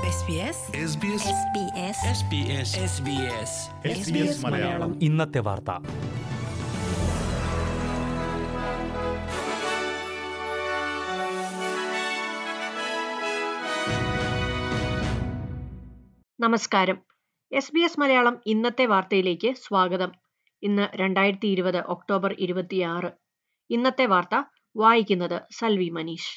SBS SBS SBS SBS SBS SBS Malayalam ഇന്നത്തെ വാർത്ത നമസ്കാരം എസ് ബി എസ് മലയാളം ഇന്നത്തെ വാർത്തയിലേക്ക് സ്വാഗതം ഇന്ന് രണ്ടായിരത്തി ഇരുപത് ഒക്ടോബർ ഇരുപത്തിയാറ് ഇന്നത്തെ വാർത്ത വായിക്കുന്നത് സൽവി മനീഷ്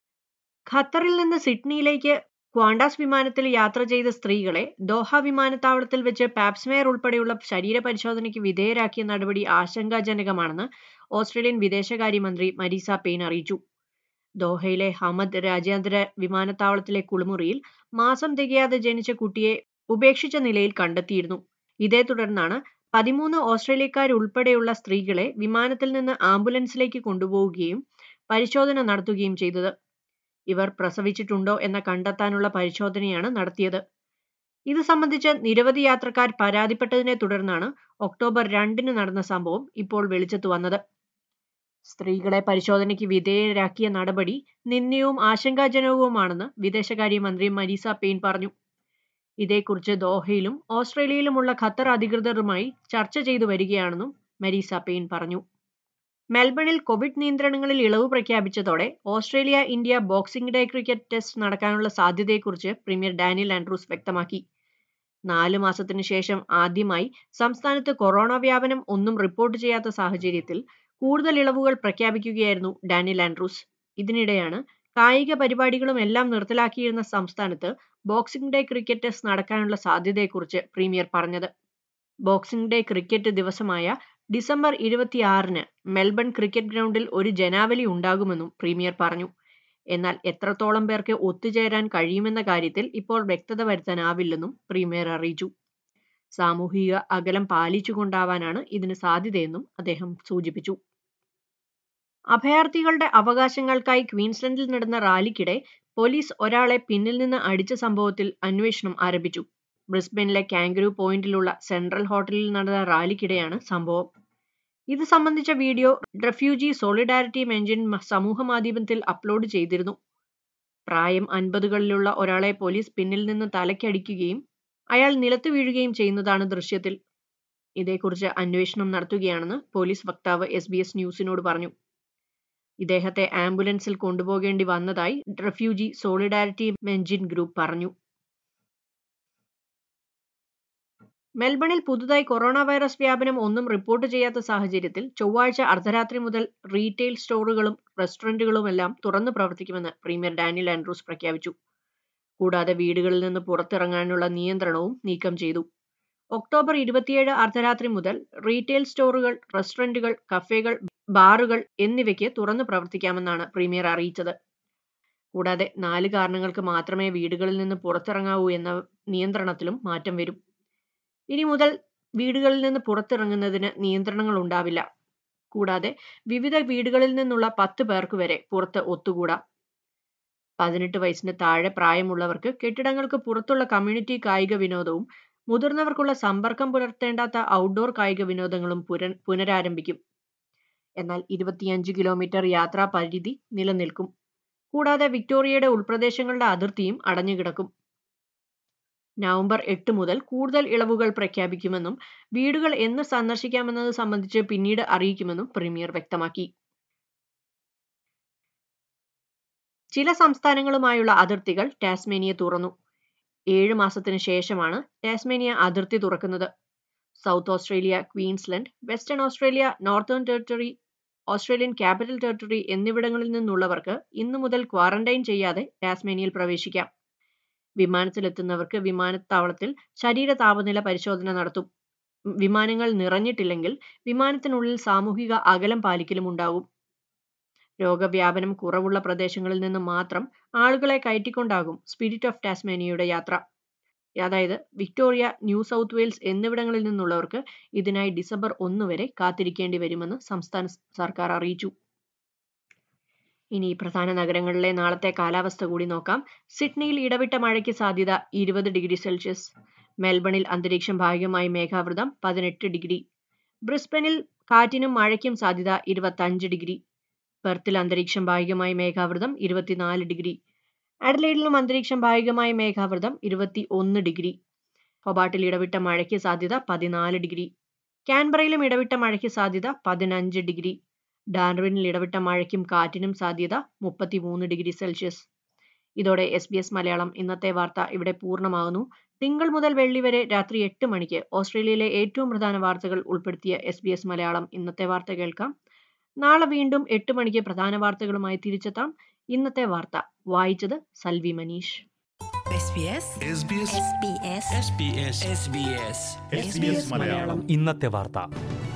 ഖത്തറിൽ നിന്ന് സിഡ്നിയിലേക്ക് ക്വാണ്ടാസ് വിമാനത്തിൽ യാത്ര ചെയ്ത സ്ത്രീകളെ ദോഹ വിമാനത്താവളത്തിൽ വെച്ച് പാപ്സ്മെയർ ഉൾപ്പെടെയുള്ള ശരീര പരിശോധനയ്ക്ക് വിധേയരാക്കിയ നടപടി ആശങ്കാജനകമാണെന്ന് ഓസ്ട്രേലിയൻ വിദേശകാര്യമന്ത്രി മരീസ പെയിൻ അറിയിച്ചു ദോഹയിലെ ഹമദ് രാജ്യാന്തര വിമാനത്താവളത്തിലെ കുളിമുറിയിൽ മാസം തികയാതെ ജനിച്ച കുട്ടിയെ ഉപേക്ഷിച്ച നിലയിൽ കണ്ടെത്തിയിരുന്നു ഇതേ തുടർന്നാണ് പതിമൂന്ന് ഓസ്ട്രേലിയക്കാരുൾപ്പെടെയുള്ള സ്ത്രീകളെ വിമാനത്തിൽ നിന്ന് ആംബുലൻസിലേക്ക് കൊണ്ടുപോവുകയും പരിശോധന നടത്തുകയും ചെയ്തത് ഇവർ പ്രസവിച്ചിട്ടുണ്ടോ എന്ന കണ്ടെത്താനുള്ള പരിശോധനയാണ് നടത്തിയത് ഇത് സംബന്ധിച്ച് നിരവധി യാത്രക്കാർ പരാതിപ്പെട്ടതിനെ തുടർന്നാണ് ഒക്ടോബർ രണ്ടിന് നടന്ന സംഭവം ഇപ്പോൾ വെളിച്ചത്തു വന്നത് സ്ത്രീകളെ പരിശോധനയ്ക്ക് വിധേയരാക്കിയ നടപടി നിന്ദ്യവും ആശങ്കാജനകവുമാണെന്ന് വിദേശകാര്യമന്ത്രി മരീസ പെയിൻ പറഞ്ഞു ഇതേക്കുറിച്ച് ദോഹയിലും ഓസ്ട്രേലിയയിലുമുള്ള ഖത്തർ അധികൃതരുമായി ചർച്ച ചെയ്തു വരികയാണെന്നും മരീസ പെയിൻ പറഞ്ഞു മെൽബണിൽ കോവിഡ് നിയന്ത്രണങ്ങളിൽ ഇളവ് പ്രഖ്യാപിച്ചതോടെ Australia India boxing day cricket test നടക്കാനുള്ള സാധ്യതയെക്കുറിച്ച് പ്രീമിയർ ഡാനിയൽ ആൻഡ്രൂസ് വ്യക്തമാക്കി നാല് മാസത്തിനു ശേഷം ആദ്യമായി സംസ്ഥാനത്ത് കൊറോണ വ്യാപനം ഒന്നും റിപ്പോർട്ട് ചെയ്യാത്ത സാഹചര്യത്തിൽ കൂടുതൽ ഇളവുകൾ പ്രഖ്യാപിക്കുകയായിരുന്നു ഡാനിയൽ ആൻഡ്രൂസ് ഇതിനിടെയാണ് കായിക പരിപാടികളും എല്ലാം നിർത്തലാക്കിയിരുന്ന സംസ്ഥാനത്ത് ബോക്സിംഗ് ഡേ ക്രിക്കറ്റ് ടെസ്റ്റ് നടക്കാനുള്ള സാധ്യതയെക്കുറിച്ച് പ്രീമിയർ പറഞ്ഞത് ബോക്സിംഗ് ഡേ ക്രിക്കറ്റ് ദിവസമായ ഡിസംബർ ഇരുപത്തിയാറിന് മെൽബൺ ക്രിക്കറ്റ് ഗ്രൗണ്ടിൽ ഒരു ജനാവലി ഉണ്ടാകുമെന്നും പ്രീമിയർ പറഞ്ഞു എന്നാൽ എത്രത്തോളം പേർക്ക് ഒത്തുചേരാൻ കഴിയുമെന്ന കാര്യത്തിൽ ഇപ്പോൾ വ്യക്തത വരുത്താനാവില്ലെന്നും പ്രീമിയർ അറിയിച്ചു സാമൂഹിക അകലം പാലിച്ചുകൊണ്ടാവാനാണ് ഇതിന് സാധ്യതയെന്നും അദ്ദേഹം സൂചിപ്പിച്ചു അഭയാർത്ഥികളുടെ അവകാശങ്ങൾക്കായി ക്വീൻസ്ലൻഡിൽ നടന്ന റാലിക്കിടെ പോലീസ് ഒരാളെ പിന്നിൽ നിന്ന് അടിച്ച സംഭവത്തിൽ അന്വേഷണം ആരംഭിച്ചു ബ്രിസ്ബനിലെ കാങ്കരു പോയിന്റിലുള്ള സെൻട്രൽ ഹോട്ടലിൽ നടന്ന റാലിക്കിടെയാണ് സംഭവം ഇത് സംബന്ധിച്ച വീഡിയോ റെഫ്യൂജി സോളിഡാരിറ്റി മെഞ്ചിൻ സമൂഹ മാധ്യമത്തിൽ അപ്ലോഡ് ചെയ്തിരുന്നു പ്രായം അൻപതുകളിലുള്ള ഒരാളെ പോലീസ് പിന്നിൽ നിന്ന് തലയ്ക്കടിക്കുകയും അയാൾ നിലത്ത് വീഴുകയും ചെയ്യുന്നതാണ് ദൃശ്യത്തിൽ ഇതേക്കുറിച്ച് അന്വേഷണം നടത്തുകയാണെന്ന് പോലീസ് വക്താവ് എസ് ബി എസ് ന്യൂസിനോട് പറഞ്ഞു ഇദ്ദേഹത്തെ ആംബുലൻസിൽ കൊണ്ടുപോകേണ്ടി വന്നതായി റെഫ്യൂജി സോളിഡാരിറ്റി മെഞ്ചിൻ ഗ്രൂപ്പ് പറഞ്ഞു മെൽബണിൽ പുതുതായി കൊറോണ വൈറസ് വ്യാപനം ഒന്നും റിപ്പോർട്ട് ചെയ്യാത്ത സാഹചര്യത്തിൽ ചൊവ്വാഴ്ച അർദ്ധരാത്രി മുതൽ റീറ്റെയിൽ സ്റ്റോറുകളും റെസ്റ്റോറന്റുകളുമെല്ലാം തുറന്നു പ്രവർത്തിക്കുമെന്ന് പ്രീമിയർ ഡാനിയൽ ആൻഡ്രൂസ് പ്രഖ്യാപിച്ചു കൂടാതെ വീടുകളിൽ നിന്ന് പുറത്തിറങ്ങാനുള്ള നിയന്ത്രണവും നീക്കം ചെയ്തു ഒക്ടോബർ ഇരുപത്തിയേഴ് അർദ്ധരാത്രി മുതൽ റീറ്റെയിൽ സ്റ്റോറുകൾ റെസ്റ്റോറന്റുകൾ കഫേകൾ ബാറുകൾ എന്നിവയ്ക്ക് തുറന്നു പ്രവർത്തിക്കാമെന്നാണ് പ്രീമിയർ അറിയിച്ചത് കൂടാതെ നാല് കാരണങ്ങൾക്ക് മാത്രമേ വീടുകളിൽ നിന്ന് പുറത്തിറങ്ങാവൂ എന്ന നിയന്ത്രണത്തിലും മാറ്റം വരും ഇനി മുതൽ വീടുകളിൽ നിന്ന് പുറത്തിറങ്ങുന്നതിന് നിയന്ത്രണങ്ങൾ ഉണ്ടാവില്ല കൂടാതെ വിവിധ വീടുകളിൽ നിന്നുള്ള പത്ത് പേർക്ക് വരെ പുറത്ത് ഒത്തുകൂടാം പതിനെട്ട് വയസ്സിന് താഴെ പ്രായമുള്ളവർക്ക് കെട്ടിടങ്ങൾക്ക് പുറത്തുള്ള കമ്മ്യൂണിറ്റി കായിക വിനോദവും മുതിർന്നവർക്കുള്ള സമ്പർക്കം പുലർത്തേണ്ടാത്ത ഔട്ട്ഡോർ കായിക വിനോദങ്ങളും പുര പുനരാരംഭിക്കും എന്നാൽ ഇരുപത്തിയഞ്ച് കിലോമീറ്റർ യാത്രാ പരിധി നിലനിൽക്കും കൂടാതെ വിക്ടോറിയയുടെ ഉൾപ്രദേശങ്ങളുടെ അതിർത്തിയും അടഞ്ഞുകിടക്കും നവംബർ എട്ട് മുതൽ കൂടുതൽ ഇളവുകൾ പ്രഖ്യാപിക്കുമെന്നും വീടുകൾ എന്ന് സന്ദർശിക്കാമെന്നത് സംബന്ധിച്ച് പിന്നീട് അറിയിക്കുമെന്നും പ്രീമിയർ വ്യക്തമാക്കി ചില സംസ്ഥാനങ്ങളുമായുള്ള അതിർത്തികൾ ടാസ്മേനിയ തുറന്നു ഏഴ് മാസത്തിന് ശേഷമാണ് ടാസ്മേനിയ അതിർത്തി തുറക്കുന്നത് south Australia Queensland western Australia northern territory Australian capital territory എന്നിവിടങ്ങളിൽ നിന്നുള്ളവർക്ക് ഇന്നു മുതൽ ക്വാറന്റൈൻ ചെയ്യാതെ ടാസ്മേനിയയിൽ പ്രവേശിക്കാം വിമാനത്തിലെത്തുന്നവർക്ക് വിമാനത്താവളത്തിൽ ശരീര താപനില പരിശോധന നടത്തും വിമാനങ്ങൾ നിറഞ്ഞിട്ടില്ലെങ്കിൽ വിമാനത്തിനുള്ളിൽ സാമൂഹിക അകലം പാലിക്കലും ഉണ്ടാകും രോഗവ്യാപനം കുറവുള്ള പ്രദേശങ്ങളിൽ നിന്ന് മാത്രം ആളുകളെ കയറ്റിക്കൊണ്ടാകും സ്പിരിറ്റ് ഓഫ് ടാസ്മേനിയയുടെ യാത്ര അതായത് വിക്ടോറിയ ന്യൂ സൗത്ത് വെയിൽസ് എന്നിവിടങ്ങളിൽ നിന്നുള്ളവർക്ക് ഇതിനായി ഡിസംബർ ഒന്ന് വരെ കാത്തിരിക്കേണ്ടി വരുമെന്ന് സംസ്ഥാന സർക്കാർ അറിയിച്ചു ഇനി പ്രധാന നഗരങ്ങളിലെ നാളത്തെ കാലാവസ്ഥ കൂടി നോക്കാം സിഡ്നിയിൽ ഇടവിട്ട മഴയ്ക്ക് സാധ്യത ഇരുപത് ഡിഗ്രി സെൽഷ്യസ് മെൽബണിൽ അന്തരീക്ഷം ഭാഗികമായി മേഘാവൃതം പതിനെട്ട് ഡിഗ്രി ബ്രിസ്ബനിൽ കാറ്റിനും മഴയ്ക്കും സാധ്യത ഇരുപത്തഞ്ച് ഡിഗ്രി പെർത്തിൽ അന്തരീക്ഷം ഭാഗികമായി മേഘാവൃതം ഇരുപത്തിനാല് ഡിഗ്രി അഡലൈഡിലും അന്തരീക്ഷം ഭാഗികമായി മേഘാവൃതം ഇരുപത്തി ഒന്ന് ഡിഗ്രി ഹൊബാട്ടിൽ ഇടവിട്ട മഴയ്ക്ക് സാധ്യത പതിനാല് ഡിഗ്രി കാൻബറയിലും ഇടവിട്ട മഴയ്ക്ക് സാധ്യത പതിനഞ്ച് ഡിഗ്രി ഡാർവിനിൽ ഇടവിട്ട മഴയ്ക്കും കാറ്റിനും സാധ്യത മുപ്പത്തിമൂന്ന് ഡിഗ്രി സെൽഷ്യസ് ഇതോടെ എസ് ബി എസ് മലയാളം ഇന്നത്തെ വാർത്ത ഇവിടെ പൂർണ്ണമാകുന്നു തിങ്കൾ മുതൽ വെള്ളി വരെ രാത്രി എട്ട് മണിക്ക് ഓസ്ട്രേലിയയിലെ ഏറ്റവും പ്രധാന വാർത്തകൾ ഉൾപ്പെടുത്തിയ എസ് ബി എസ് മലയാളം ഇന്നത്തെ വാർത്ത കേൾക്കാം നാളെ വീണ്ടും എട്ട് മണിക്ക് പ്രധാന വാർത്തകളുമായി തിരിച്ചെത്താം ഇന്നത്തെ വാർത്ത വായിച്ചത് Salvi Manish SBS SBS SBS SBS SBS Malayalam ഇന്നത്തെ വാർത്ത